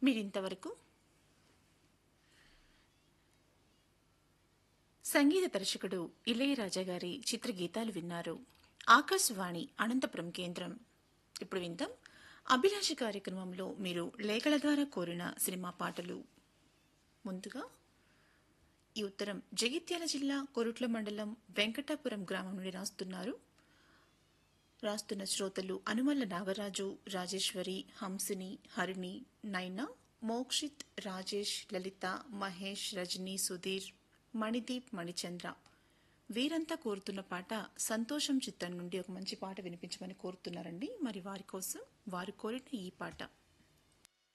మీరింతవరకు సంగీత దర్శకుడు ఇళయరాజా గారి చిత్రగీతాలు విన్నారు ఆకాశవాణి అనంతపురం కేంద్రం ఇప్పుడు విందాం అభిలాష కార్యక్రమంలో మీరు లేఖల ద్వారా కోరిన సినిమా పాటలు ముందుగా ఈ ఉత్తరం జగిత్యాల జిల్లా కొరుట్ల మండలం వెంకటాపురం గ్రామం నుండి రాస్తున్నారు రాస్తున్న శ్రోతలు అనుమల్ల నాగరాజు రాజేశ్వరి హంసిని హరిణి నైనా మోక్షిత్ రాజేష్ లలిత మహేష్ రజనీ సుధీర్ మణిదీప్ మణిచంద్ర వీరంతా కోరుతున్న పాట సంతోషం చిత్రం నుండి ఒక మంచి పాట వినిపించమని కోరుతున్నారండి మరి వారి కోసం వారు కోరిన ఈ పాట